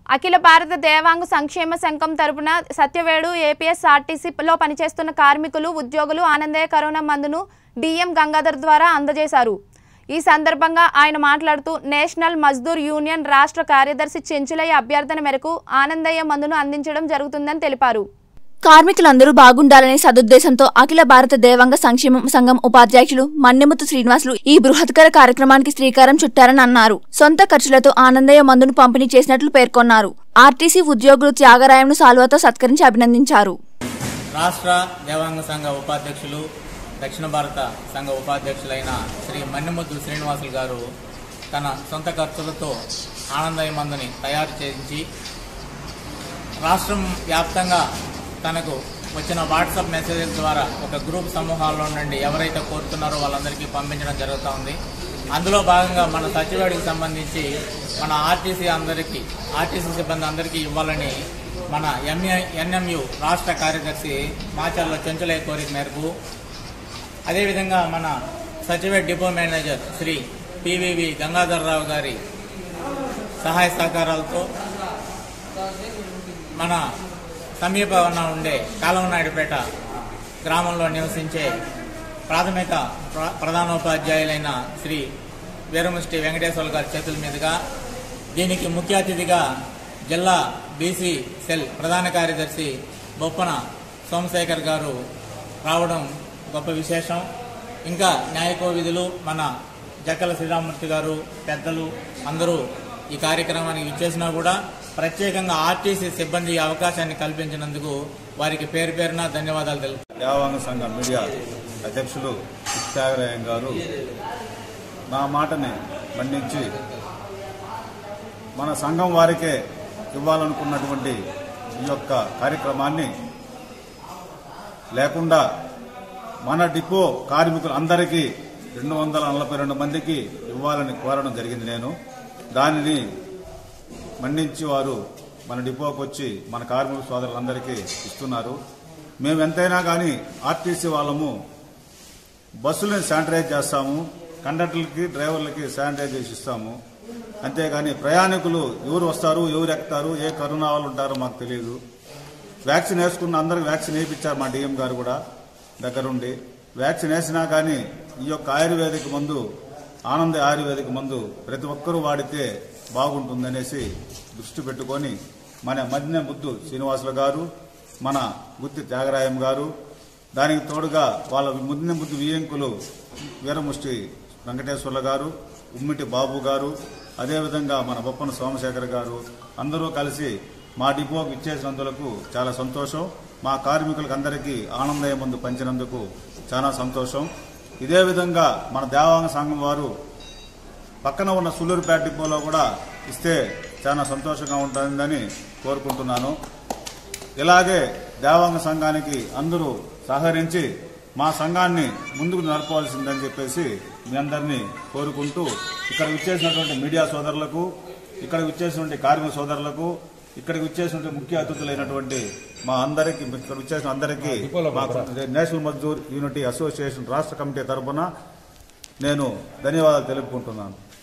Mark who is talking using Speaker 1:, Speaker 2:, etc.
Speaker 1: అఖిల భారత దేవాంగ సంక్షేమ సంఘం తరపున సత్యవేడు ఏపీఎస్ ఆర్టీసీలో పనిచేస్తున్న కార్మికులు ఉద్యోగులు ఆనందయ్య కరోనా మందును డిఎం గంగాధర్ ద్వారా అందజేశారు ఈ సందర్భంగా ఆయన మాట్లాడుతూ నేషనల్ మజ్దూర్ యూనియన్ రాష్ట్ర కార్యదర్శి చెంచులయ్య అభ్యర్థన మేరకు ఆనందయ్య మందును అందించడం జరుగుతుందని తెలిపారు
Speaker 2: కార్మికులందరూ బాగుండాలనే సదుద్దేశంతో అఖిల భారత దేవాంగ సంక్షేమ సంఘం ఉపాధ్యక్షులు మన్నెముత్తు శ్రీనివాసులు ఈ బృహత్కర కార్యక్రమానికి శ్రీకారం చుట్టారని అన్నారు సొంత ఖర్చులతో ఆనందయ్య మందును పంపిణీ చేసినట్లు పేర్కొన్నారు ఆర్టీసీ ఉద్యోగులు త్యాగరాయంను సాల్వాతో సత్కరించి అభినందించారు
Speaker 3: రాష్ట్ర దేవాంగ సంఘ ఉపాధ్యక్షులు దక్షిణ భారత సంఘ ఉపాధ్యక్షులైన శ్రీ మన్నెముద్దు శ్రీనివాసులు గారు తన సొంత ఖర్చులతో ఆనందయ్య మందుని తయారు చేయించి రాష్ట్రం వ్యాప్తంగా తనకు వచ్చిన వాట్సాప్ మెసేజెస్ ద్వారా ఒక గ్రూప్ సమూహాల్లో నుండి ఎవరైతే కోరుతున్నారో వాళ్ళందరికీ పంపించడం జరుగుతూ ఉంది అందులో భాగంగా మన సచివాడికి సంబంధించి మన ఆర్టీసీ అందరికీ ఆర్టీసీ సిబ్బంది అందరికీ ఇవ్వాలని మన ఎంఏ ఎన్ఎంయు రాష్ట్ర కార్యదర్శి మాచర్ల చెంచులయ్య కోరిక మేరకు అదేవిధంగా మన సచివేట్ depot manager Shri PVV Gangadhar Rao గారి సహాయ సహకారాలతో మన సమీపన ఉండే కాలవనాయుడుపేట గ్రామంలో నివసించే ప్రాథమిక ప్ర- ప్రధానోపాధ్యాయులైన శ్రీ వీరముష్టి వెంకటేశ్వర గారి చేతుల మీదుగా దీనికి ముఖ్య అతిథిగా జిల్లా బీసీ సెల్ ప్రధాన కార్యదర్శి బొప్పన సోమశేఖర్ గారు రావడం గొప్ప విశేషం ఇంకా న్యాయ కోవిధులు మన జక్కల శ్రీరామూర్తి గారు పెద్దలు అందరూ ఈ కార్యక్రమానికి ఇచ్చేసినా కూడా ప్రత్యేకంగా ఆర్టీసీ సిబ్బంది ఈ అవకాశాన్ని కల్పించినందుకు వారికి పేరు పేరున ధన్యవాదాలు తెలుపు
Speaker 4: దేవాంగ సంఘ మీడియా అధ్యక్షులు త్యాగరాయం గారు నా మాటని మన్నించి మన సంఘం వారికే ఇవ్వాలనుకున్నటువంటి ఈ యొక్క కార్యక్రమాన్ని లేకుండా మన డిపో కార్మికులు అందరికీ రెండు వందల నలభై రెండు మందికి ఇవ్వాలని కోరడం జరిగింది నేను దానిని మన్నించి వారు మన డిపోకి వచ్చి మన కార్మిక సోదరులందరికీ ఇస్తున్నారు మేము ఎంతైనా కానీ ఆర్టీసీ వాళ్ళము బస్సులను శానిటైజ్ చేస్తాము కండక్టర్లకి డ్రైవర్లకి శానిటైజ్ చేసి ఇస్తాము అంతేగాని ప్రయాణికులు ఎవరు వస్తారు ఎవరు ఎక్కుతారు ఏ కరోనా వాళ్ళు ఉంటారో మాకు తెలియదు వ్యాక్సిన్ వేసుకున్న అందరికి వ్యాక్సిన్ వేయించారు మా డిఎం గారు కూడా దగ్గరుండి వ్యాక్సిన్ వేసినా కానీ ఈ యొక్క ఆయుర్వేదిక్ మందు ఆనంద ఆయుర్వేదిక్ మందు ప్రతి ఒక్కరూ వాడితే బాగుంటుందనేసి దృష్టి పెట్టుకొని మన మధ్య బుద్ధు శ్రీనివాసులు గారు మన గుత్తి త్యాగరాయం గారు దానికి తోడుగా వాళ్ళ ముద్దిన బుద్ధి వియంకులు వీరముష్టి వెంకటేశ్వర్ల గారు ఉమ్మిటి బాబు గారు అదేవిధంగా మన బొప్పన సోమశేఖర్ గారు అందరూ కలిసి మా డిపోకి ఇచ్చేసినందులకు చాలా సంతోషం మా కార్మికులకు అందరికీ ఆనందయ ముందు పంచినందుకు చాలా సంతోషం ఇదే విధంగా మన దేవాంగ సంఘం వారు పక్కన ఉన్న సుల్లూరుపేట డిపోలో కూడా ఇస్తే చాలా సంతోషంగా ఉంటుందని కోరుకుంటున్నాను ఇలాగే దేవాంగ సంఘానికి అందరూ సహకరించి మా సంఘాన్ని ముందుకు నడపవలసిందని చెప్పేసి మీ అందరినీ కోరుకుంటూ ఇక్కడ విచ్చేసినటువంటి మీడియా సోదరులకు ఇక్కడ విచ్చేసినటువంటి కార్మిక సోదరులకు ఇక్కడికి విచ్చేసినటువంటి ముఖ్య అతిథులైనటువంటి మా అందరికి ఇక్కడ విచ్చేసిన అందరికీ మాకు నేషనల్ మజ్దూర్ యూనిటీ అసోసియేషన్ రాష్ట్ర కమిటీ తరఫున నేను ధన్యవాదాలు తెలుపుకుంటున్నాను